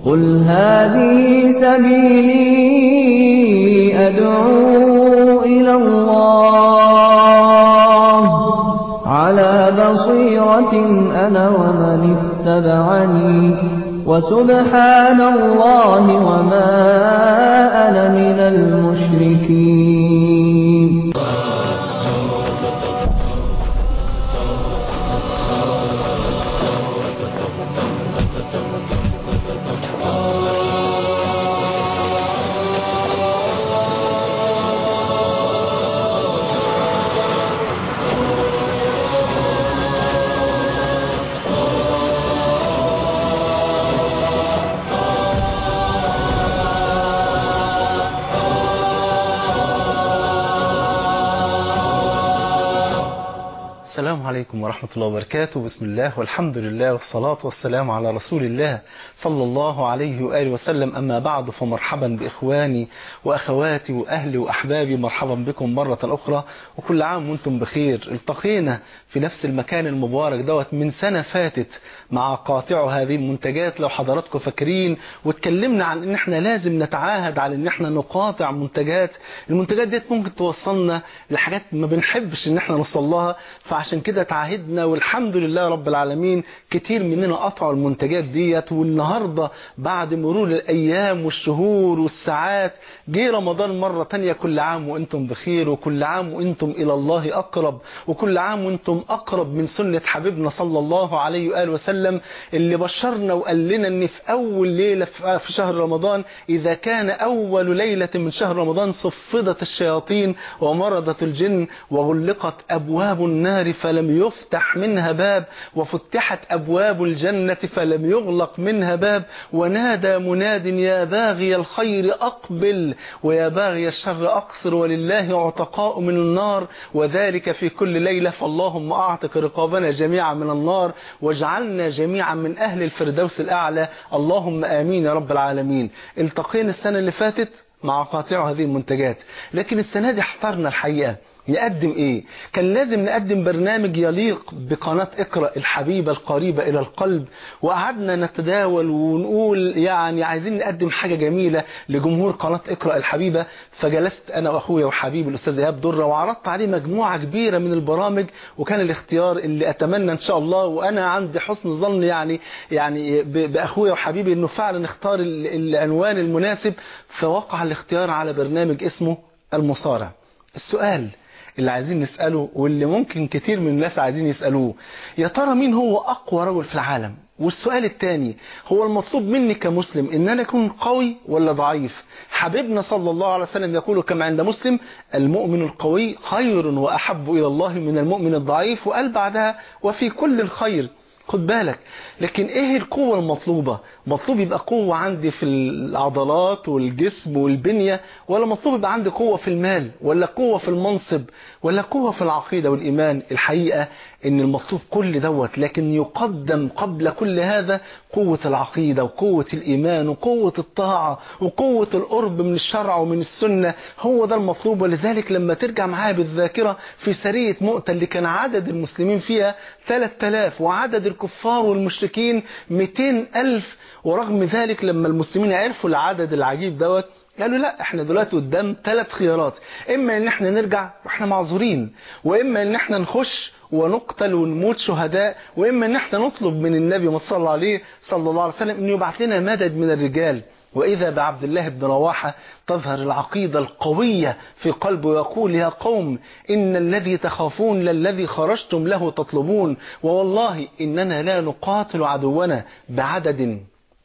قل هذه سبيلي أدعو إلى الله على بصيرة أنا ومن اتبعني وسبحان الله وما أنا من المشركين السلام عليكم ورحمة الله وبركاته بسم الله والحمد لله والصلاة والسلام على رسول الله صلى الله عليه وآله وسلم أما بعد فمرحبا بإخواني وأخواتي وأهلي وأحبابي مرحبا بكم مرة أخرى وكل عام وانتم بخير التقينا في نفس المكان المبارك دوت من سنة فاتت مع قاطع هذه المنتجات لو حضراتكم فاكرين واتكلمنا عن ان احنا لازم نتعاهد على ان احنا نقاطع منتجات المنتجات ديت ممكن توصلنا لحاجات ما بنحبش ان احنا نوصل لها فعشان كده تعهدنا والحمد لله رب العالمين كتير مننا قطعوا المنتجات ديت والنهاردة بعد مرور الايام والشهور والساعات جه رمضان مرة تانية كل عام وانتم بخير وكل عام وانتم الى الله اقرب وكل عام وانتم اقرب من سنة حبيبنا صلى الله عليه وآله وسلم اللي بشرنا وقال لنا ان في اول ليلة في شهر رمضان اذا كان اول ليلة من شهر رمضان صفدت الشياطين ومرضت الجن وغلقت ابواب النار فلم يفتح منها باب وفتحت ابواب الجنة فلم يغلق منها باب ونادى مناد يا باغي الخير اقبل ويا باغي الشر اقصر ولله عتقاء من النار وذلك في كل ليلة فاللهم اعتق رقابنا جميعا من النار واجعلنا جميعا من أهل الفردوس الأعلى اللهم آمين يا رب العالمين التقينا السنة اللي فاتت مع قاطع هذه المنتجات لكن السنة دي احترنا الحقيقة نقدم ايه كان لازم نقدم برنامج يليق بقناة اقرأ الحبيبة القريبة الى القلب وقعدنا نتداول ونقول يعني عايزين نقدم حاجة جميلة لجمهور قناة اقرأ الحبيبة فجلست انا واخويا وحبيبي الاستاذ ايهاب دره وعرضت عليه مجموعة كبيرة من البرامج وكان الاختيار اللي اتمنى ان شاء الله وانا عندي حسن ظن يعني يعني باخويا وحبيبي انه فعلا اختار العنوان المناسب فوقع الاختيار على برنامج اسمه المصارع السؤال اللي عايزين نسأله واللي ممكن كتير من الناس عايزين يسألوه يا ترى مين هو أقوى رجل في العالم والسؤال الثاني هو المطلوب مني كمسلم ان انا اكون قوي ولا ضعيف حبيبنا صلى الله عليه وسلم يقول كما عند مسلم المؤمن القوي خير واحب الى الله من المؤمن الضعيف وقال بعدها وفي كل الخير خد بالك لكن ايه القوة المطلوبة مطلوب يبقى قوة عندي في العضلات والجسم والبنية ولا مطلوب يبقى عندي قوة في المال ولا قوة في المنصب ولا قوة في العقيدة والإيمان الحقيقة ان المطلوب كل دوت لكن يقدم قبل كل هذا قوة العقيدة وقوة الإيمان وقوة الطاعة وقوة القرب من الشرع ومن السنة هو ده المطلوب ولذلك لما ترجع معايا بالذاكرة في سرية مؤتة اللي كان عدد المسلمين فيها 3000 وعدد الكفار والمشركين 200 ألف ورغم ذلك لما المسلمين عرفوا العدد العجيب دوت قالوا لا احنا دلوقتي قدام ثلاث خيارات اما ان احنا نرجع واحنا معذورين واما ان احنا نخش ونقتل ونموت شهداء واما ان احنا نطلب من النبي صلى الله عليه صلى الله عليه وسلم انه يبعث لنا مدد من الرجال وإذا بعبد الله بن رواحة تظهر العقيدة القوية في قلبه ويقول يا قوم إن الذي تخافون للذي خرجتم له تطلبون ووالله إننا لا نقاتل عدونا بعدد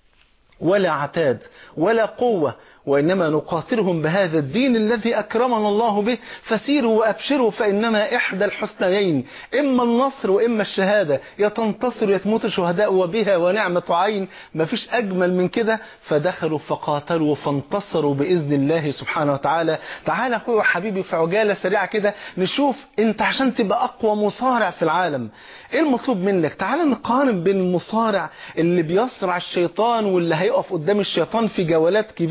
ولا عتاد ولا قوة وإنما نقاتلهم بهذا الدين الذي أكرمنا الله به فسيروا وأبشروا فإنما إحدى الحسنيين إما النصر وإما الشهادة يتنتصر يتموت شهداء وبها ونعمة عين ما فيش أجمل من كده فدخلوا فقاتلوا فانتصروا بإذن الله سبحانه وتعالى تعالى أخوي وحبيبي في عجالة سريعة كده نشوف أنت عشان تبقى أقوى مصارع في العالم إيه المطلوب منك تعالى نقارن بين المصارع اللي بيصرع الشيطان واللي هيقف قدام الشيطان في جولات كبيرة جدا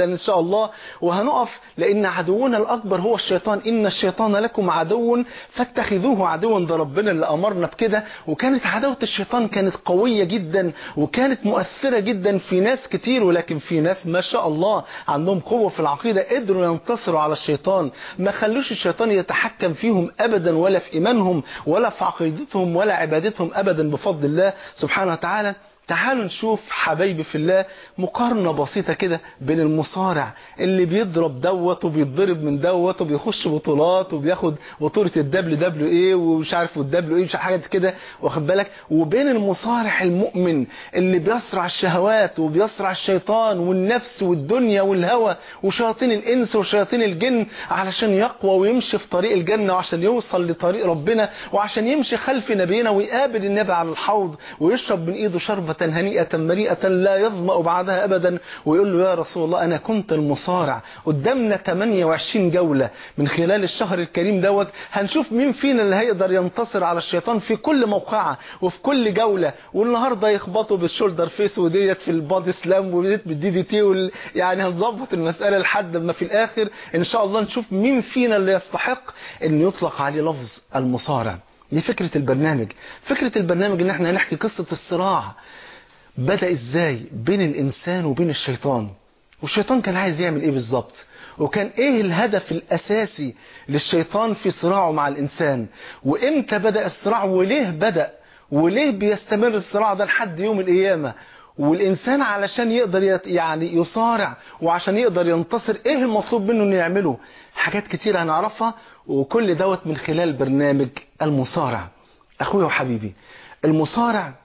جدا إن شاء الله وهنقف لأن عدونا الأكبر هو الشيطان إن الشيطان لكم عدو فاتخذوه عدوا ده ربنا اللي أمرنا بكده وكانت عداوة الشيطان كانت قوية جدا وكانت مؤثرة جدا في ناس كتير ولكن في ناس ما شاء الله عندهم قوة في العقيدة قدروا ينتصروا على الشيطان ما خلوش الشيطان يتحكم فيهم أبدا ولا في إيمانهم ولا في عقيدتهم ولا عبادتهم أبدا بفضل الله سبحانه وتعالى تعالوا نشوف حبايبي في الله مقارنة بسيطة كده بين المصارع اللي بيضرب دوت وبيتضرب من دوت وبيخش بطولات وبياخد بطولة الدبليو دبليو ايه ومش عارف الدبليو ايه مش حاجة كده واخد بالك وبين المصارع المؤمن اللي بيصرع الشهوات وبيصرع الشيطان والنفس والدنيا والهوى وشياطين الانس وشياطين الجن علشان يقوى ويمشي في طريق الجنة وعشان يوصل لطريق ربنا وعشان يمشي خلف نبينا ويقابل النبي على الحوض ويشرب من ايده شربة هنيئة مريئة لا يظمأ بعدها أبدا ويقول له يا رسول الله أنا كنت المصارع قدامنا 28 جولة من خلال الشهر الكريم دوت هنشوف مين فينا اللي هيقدر ينتصر على الشيطان في كل موقعة وفي كل جولة والنهاردة يخبطوا بالشولدر فيس وديت في البادي سلام وديت بالدي دي تي وال... يعني هنظبط المسألة لحد ما في الآخر إن شاء الله نشوف مين فينا اللي يستحق أن يطلق عليه لفظ المصارع دي فكرة البرنامج فكرة البرنامج ان احنا هنحكي قصة الصراع بدأ ازاي بين الانسان وبين الشيطان والشيطان كان عايز يعمل ايه بالظبط وكان ايه الهدف الاساسي للشيطان في صراعه مع الانسان وامتى بدأ الصراع وليه بدأ وليه بيستمر الصراع ده لحد يوم القيامة والإنسان علشان يقدر يعني يصارع وعشان يقدر ينتصر إيه المطلوب منه إنه يعمله حاجات كتير هنعرفها وكل دوت من خلال برنامج المصارع أخويا وحبيبي المصارع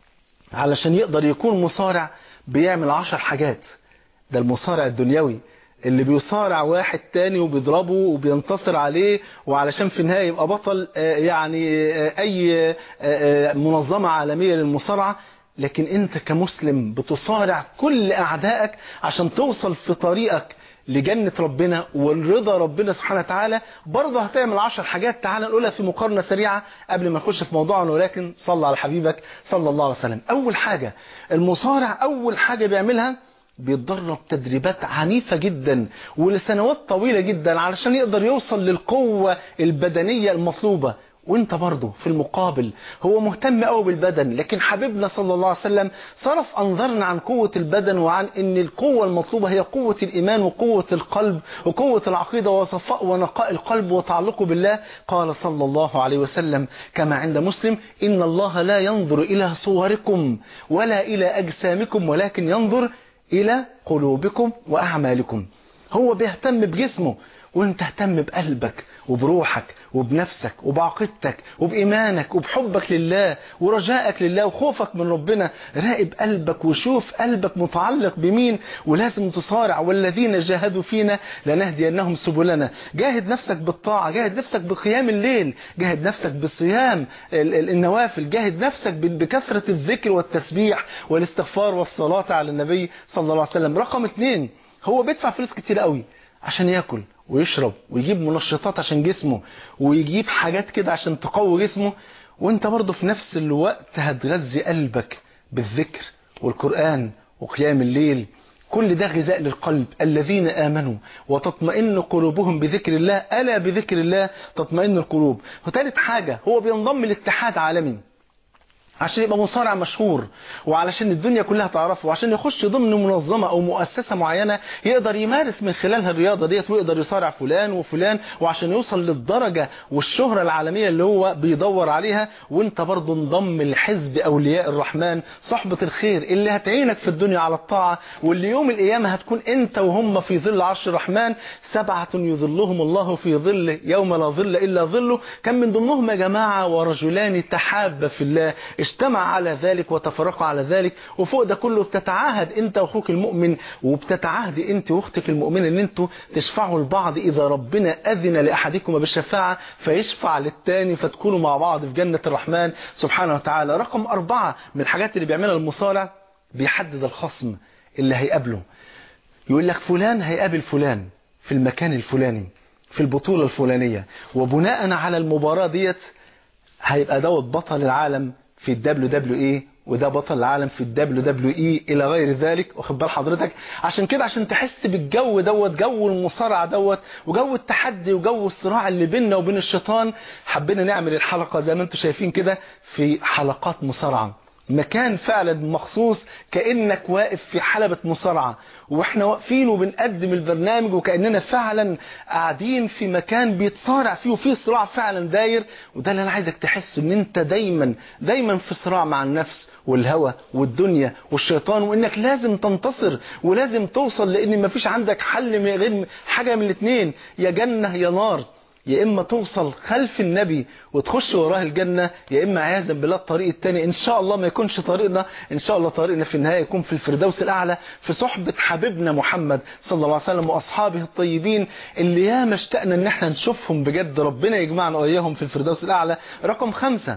علشان يقدر يكون مصارع بيعمل عشر حاجات ده المصارع الدنيوي اللي بيصارع واحد تاني وبيضربه وبينتصر عليه وعلشان في النهاية يبقى بطل يعني أي منظمة عالمية للمصارعة لكن انت كمسلم بتصارع كل اعدائك عشان توصل في طريقك لجنة ربنا والرضا ربنا سبحانه وتعالى برضه هتعمل عشر حاجات تعالى نقولها في مقارنة سريعة قبل ما نخش في موضوعنا ولكن صلى على حبيبك صلى الله عليه وسلم أول حاجة المصارع أول حاجة بيعملها بيتدرب تدريبات عنيفة جدا ولسنوات طويلة جدا علشان يقدر يوصل للقوة البدنية المطلوبة وانت برضه في المقابل هو مهتم قوي بالبدن لكن حبيبنا صلى الله عليه وسلم صرف انظرنا عن قوة البدن وعن ان القوة المطلوبة هي قوة الايمان وقوة القلب وقوة العقيدة وصفاء ونقاء القلب وتعلقه بالله قال صلى الله عليه وسلم كما عند مسلم ان الله لا ينظر الى صوركم ولا الى اجسامكم ولكن ينظر الى قلوبكم واعمالكم هو بيهتم بجسمه وانت تهتم بقلبك وبروحك وبنفسك وبعقيدتك وبإيمانك وبحبك لله ورجائك لله وخوفك من ربنا راقب قلبك وشوف قلبك متعلق بمين ولازم تصارع والذين جاهدوا فينا لنهدينهم سبلنا جاهد نفسك بالطاعة جاهد نفسك بقيام الليل جاهد نفسك بالصيام النوافل جاهد نفسك بكثرة الذكر والتسبيح والاستغفار والصلاة على النبي صلى الله عليه وسلم رقم اثنين هو بيدفع فلوس كتير قوي عشان ياكل ويشرب ويجيب منشطات عشان جسمه ويجيب حاجات كده عشان تقوي جسمه وانت برضه في نفس الوقت هتغذي قلبك بالذكر والقرآن وقيام الليل كل ده غذاء للقلب الذين آمنوا وتطمئن قلوبهم بذكر الله ألا بذكر الله تطمئن القلوب وثالث حاجة هو بينضم لاتحاد عالمي عشان يبقى مصارع مشهور وعلشان الدنيا كلها تعرفه وعشان يخش ضمن منظمة او مؤسسة معينة يقدر يمارس من خلالها الرياضة ديت ويقدر يصارع فلان وفلان وعشان يوصل للدرجة والشهرة العالمية اللي هو بيدور عليها وانت برضه انضم لحزب اولياء الرحمن صحبة الخير اللي هتعينك في الدنيا على الطاعة واللي يوم القيامة هتكون انت وهم في ظل عرش الرحمن سبعة يظلهم الله في ظل يوم لا ظل الا ظله كان من ضمنهم يا جماعة ورجلان تحابا في الله اجتمع على ذلك وتفرقوا على ذلك وفوق ده كله بتتعاهد انت واخوك المؤمن وبتتعاهدي انت واختك المؤمنه ان انتوا تشفعوا لبعض اذا ربنا اذن لاحدكم بالشفاعه فيشفع للتاني فتكونوا مع بعض في جنه الرحمن سبحانه وتعالى رقم أربعة من الحاجات اللي بيعملها المصارع بيحدد الخصم اللي هيقابله يقول لك فلان هيقابل فلان في المكان الفلاني في البطولة الفلانية وبناء على المباراة ديت هيبقى دوت بطل العالم في الدبليو دبليو ايه وده بطل العالم في الدبليو دبليو اي الى غير ذلك واخد بال حضرتك عشان كده عشان تحس بالجو دوت جو المصارعه دوت وجو التحدي وجو الصراع اللي بيننا وبين الشيطان حبينا نعمل الحلقه زي ما انتم شايفين كده في حلقات مصارعه مكان فعلا مخصوص كأنك واقف في حلبة مصارعة واحنا واقفين وبنقدم البرنامج وكأننا فعلا قاعدين في مكان بيتصارع فيه وفيه صراع فعلا داير وده اللي انا عايزك تحس ان انت دايما دايما في صراع مع النفس والهوى والدنيا والشيطان وانك لازم تنتصر ولازم توصل لان مفيش عندك حل من غير حاجة من الاثنين يا جنة يا نار يا إما توصل خلف النبي وتخش وراه الجنة يا إما عياذا بالله الطريق التاني إن شاء الله ما يكونش طريقنا إن شاء الله طريقنا في النهاية يكون في الفردوس الأعلى في صحبة حبيبنا محمد صلى الله عليه وسلم وأصحابه الطيبين اللي ياما اشتقنا إن احنا نشوفهم بجد ربنا يجمعنا وإياهم في الفردوس الأعلى رقم خمسة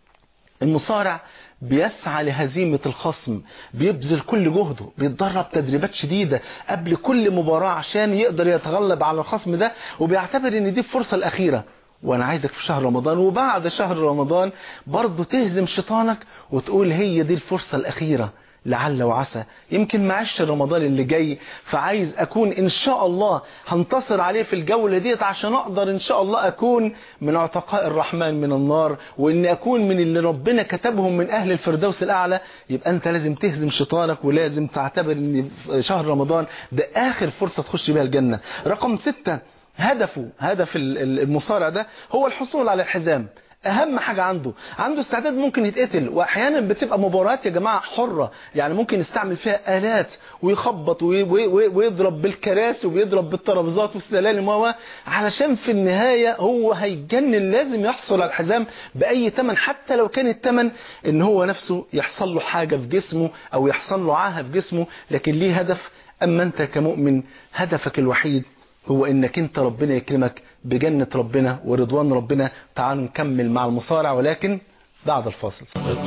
المصارع بيسعى لهزيمة الخصم بيبذل كل جهده بيتدرب تدريبات شديدة قبل كل مباراة عشان يقدر يتغلب على الخصم ده وبيعتبر ان دي الفرصة الأخيرة وانا عايزك في شهر رمضان وبعد شهر رمضان برضه تهزم شيطانك وتقول هي دي الفرصة الأخيرة لعل وعسى يمكن معش رمضان اللي جاي فعايز اكون ان شاء الله هنتصر عليه في الجولة ديت عشان اقدر ان شاء الله اكون من عتقاء الرحمن من النار وان اكون من اللي ربنا كتبهم من اهل الفردوس الاعلى يبقى انت لازم تهزم شيطانك ولازم تعتبر ان شهر رمضان ده اخر فرصة تخش بيها الجنة رقم ستة هدفه هدف المصارع ده هو الحصول على الحزام اهم حاجة عنده عنده استعداد ممكن يتقتل واحيانا بتبقى مباريات يا جماعة حرة يعني ممكن يستعمل فيها آلات ويخبط ويضرب بالكراسي ويضرب بالترابيزات والسلالم و علشان في النهاية هو هيتجنن لازم يحصل على الحزام بأي ثمن حتى لو كان الثمن ان هو نفسه يحصل له حاجة في جسمه او يحصل له عاهة في جسمه لكن ليه هدف اما انت كمؤمن هدفك الوحيد هو انك انت ربنا يكرمك بجنة ربنا ورضوان ربنا تعالوا نكمل مع المصارع ولكن بعد الفاصل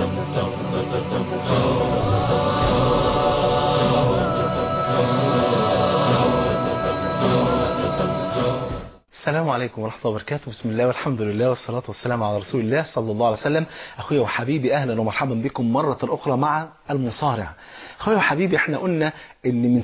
السلام عليكم ورحمة الله وبركاته بسم الله والحمد لله والصلاة والسلام على رسول الله صلى الله عليه وسلم أخويا وحبيبي أهلا ومرحبا بكم مرة أخرى مع المصارع أخويا وحبيبي احنا قلنا ان من